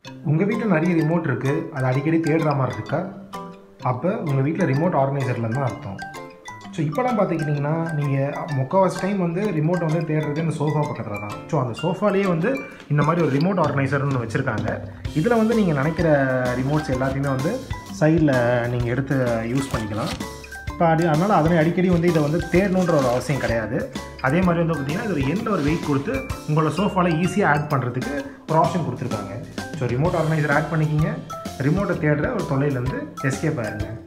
உங்கள் வீட்டில் நிறைய ரிமோட் இருக்குது அது அடிக்கடி தேடுற மாதிரி இருக்கா அப்போ உங்கள் வீட்டில் ரிமோட் ஆர்கனைசரில் தான் அர்த்தம் ஸோ இப்போலாம் பார்த்துக்கிட்டிங்கன்னா நீங்கள் முக்கால்வாசி டைம் வந்து ரிமோட் வந்து தேடுறது இந்த சோஃபா பக்கத்தில் தான் ஸோ அந்த சோஃபாலேயே வந்து இந்த மாதிரி ஒரு ரிமோட் ஆர்கனைசர்னு வச்சுருக்காங்க இதில் வந்து நீங்கள் நினைக்கிற ரிமோட்ஸ் எல்லாத்தையுமே வந்து சைடில் நீங்கள் எடுத்து யூஸ் பண்ணிக்கலாம் இப்போ அது அதனால் அதனை அடிக்கடி வந்து இதை வந்து தேடணுன்ற ஒரு அவசியம் கிடையாது அதே மாதிரி வந்து பார்த்திங்கன்னா இது ஒரு எந்த ஒரு வெயிட் கொடுத்து உங்களோட சோஃபாவில் ஈஸியாக ஆட் பண்ணுறதுக்கு ஒரு ஆப்ஷன் கொடுத்துருக்காங்க ஸோ ரிமோட் ஆர்கனைசர் ஆட் பண்ணிக்கிங்க ரிமோட்டை தேடுற ஒரு தொலைலேருந்து எஸ்கேப் ஆயிருங்க